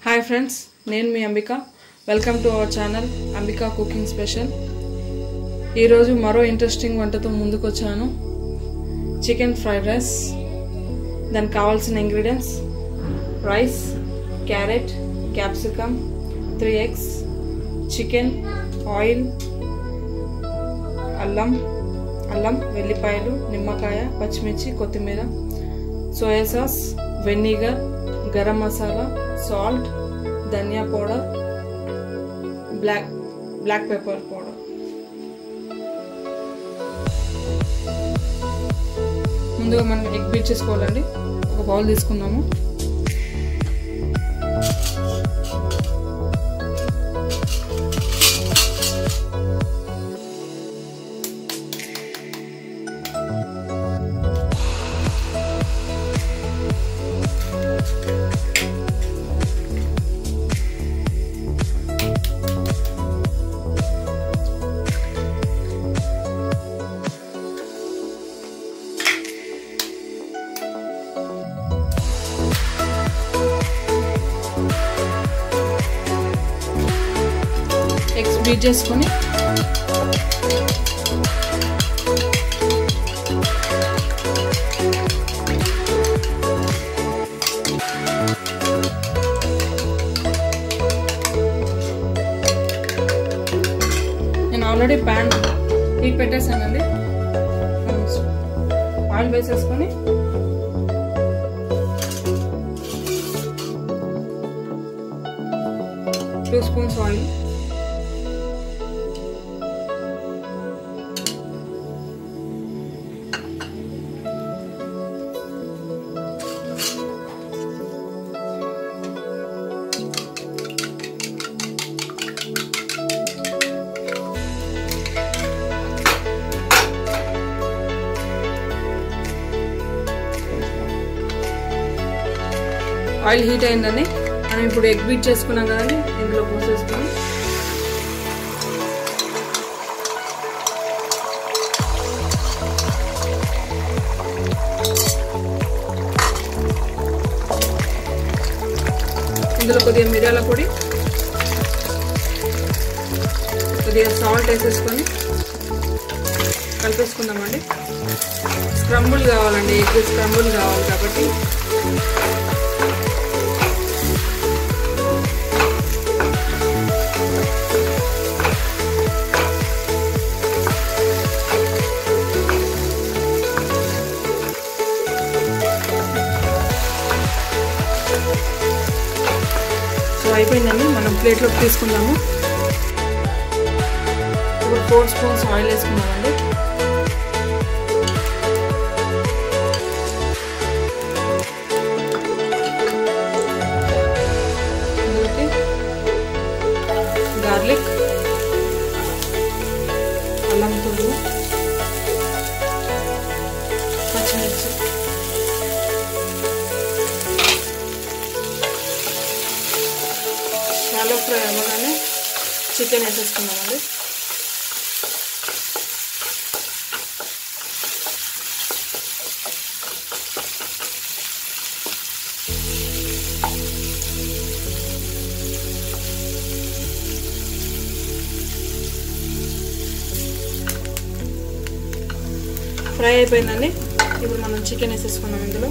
hi friends నేను మీ Ambika welcome to our channel Ambika cooking special ఈరోజు మరో ఇంట్రెస్టింగ్ వంటతో ముందుకు వచ్చాను చికెన్ ఫ్రైడ్ రైస్ దానికి కావాల్సిన ingredients rice carrot capsicum three eggs chicken oil అల్లం అల్లం వెల్లిపాయలు నిమ్మకాయ పచ్చిమిర్చి కొత్తిమీర soya sauce vinegar garam masala salt dhania powder black black pepper powder ముందుగా మనం ఎగ్ బీట్ చేసుకోవాలండి ఒక బౌల్ తీసుకుందాము ఎగ్స్ బీట్ చేసుకొని నేను ఆల్రెడీ ప్యాన్ హీట్ పెట్టేసానండి ఆయిల్ వేసేసుకొని two spoons oil oil heat అయిందని మనం ఇప్పుడు ఎగ్ బీట్ చేసుకున్నాం కదండి ఇందులో పోసేసుకొని ఇందులో కొద్దిగా మిరియాల పొడి కొద్దిగా సాల్ట్ వేసేసుకొని కలిపేసుకుందామండి స్క్రంబుల్ కావాలండి ఎగ్ స్క్రంబుల్ కావాలి కాబట్టి సో అయిపోయిందండి మనం ప్లేట్లోకి తీసుకుందాము ఇప్పుడు ఫోర్ స్పూన్స్ ఆయిల్ వేసుకున్నామండి గార్లిక్ అల్లం తురుము పచ్చిమిర్చి షాలో ఫ్రై అవ్వగానే చికెన్ వేసేసుకున్నామండి ఫ్రై అయిపోయిందండి ఇప్పుడు మనం చికెన్ వేసేసుకున్నాం ఇందులో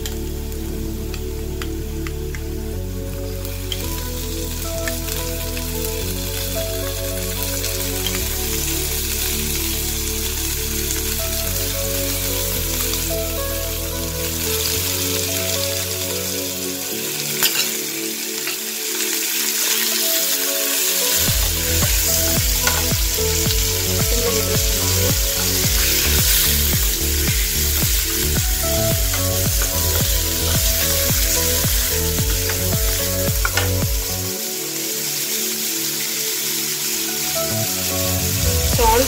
salt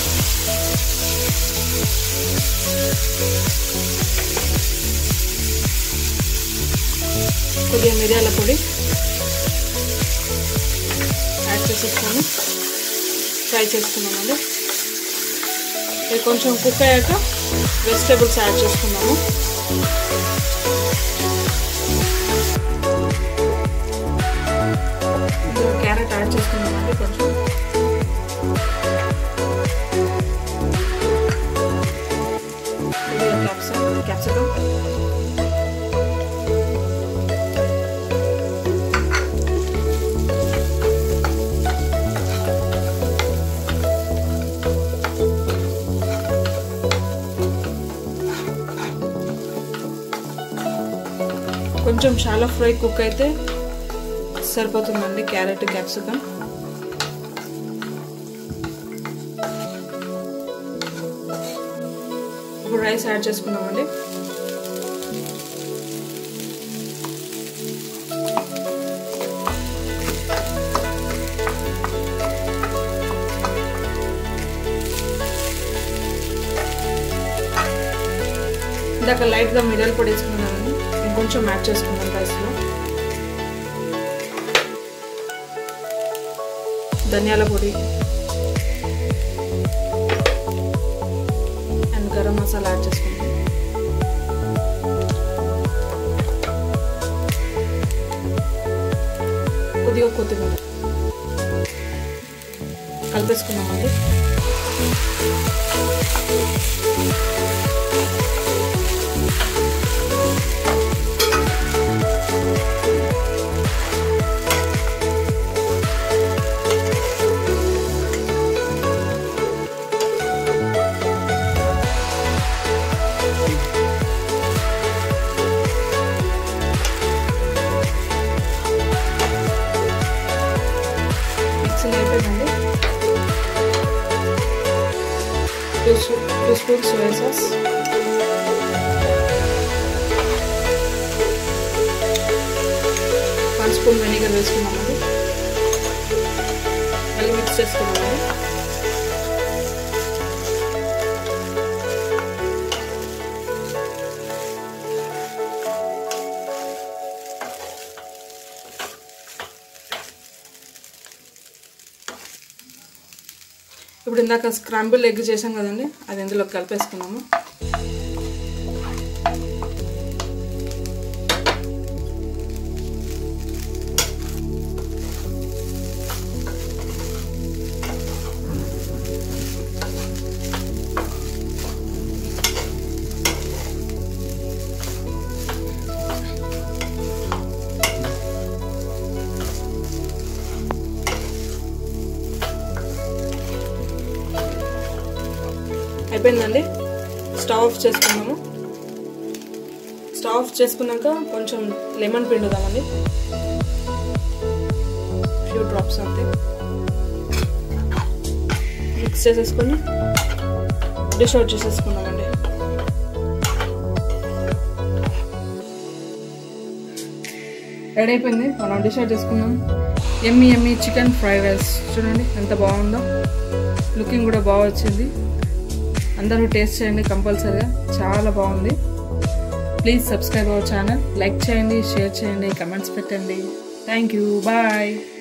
కొద్దిగా మిరియాల పొడి యాడ్ చేసేసుకొని ఫ్రై చేసుకున్నామండి ఇది కొంచెం కుక్ అయ్యాక వెజిటేబుల్స్ యాడ్ చేసుకున్నాము యాడ్ చేసుకున్నామండి కొంచెం కొద్దిగా క్యాప్సికమ్ క్యాప్సికమ్ కొంచెం షాలో ఫ్రై కుక్ అయితే సరిపోతుందండి క్యారెట్ క్యాప్సికమ్ ఇప్పుడు రైస్ యాడ్ చేసుకున్నామండి ఇందాక లైట్గా మిరియాల పొడి వేసుకున్నానండి ఇంకొంచెం యాడ్ చేసుకున్నాం రైస్లో ధనియాల పొడి అండ్ గరం మసాలా యాడ్ చేసుకుంటాం కొద్దిగా కొత్తిమీర కలిపేసుకున్నామండి మిక్సింగ్ అయిపోయిందండి two two spoons soya sauce one spoon vinegar వేసుకున్నామండి మళ్ళీ మిక్స్ చేసుకున్నామండి ఇప్పుడు ఇందాక స్క్రాంబుల్ ఎగ్ చేసాం కదండి అది ఇందులో కలిపేసుకున్నాము అయిపోయిందండి స్టవ్ ఆఫ్ చేసుకున్నాము స్టవ్ ఆఫ్ చేసుకున్నాక కొంచెం లెమన్ పిండుదామండి ఫ్యూ డ్రాప్స్ అంతే మిక్స్ చేసేసుకొని డిష్ అవుట్ చేసేసుకున్నామండి రెడీ అయిపోయింది మనం డిష్ అవుట్ చేసుకున్నాం ఎమ్మి ఎమ్మి చికెన్ ఫ్రైడ్ రైస్ చూడండి ఎంత బాగుందో లుకింగ్ కూడా బాగా వచ్చింది అందరూ టేస్ట్ చేయండి కంపల్సరీగా చాలా బాగుంది please subscribe our channel like చేయండి షేర్ చేయండి కమెంట్స్ పెట్టండి థ్యాంక్ యూ బాయ్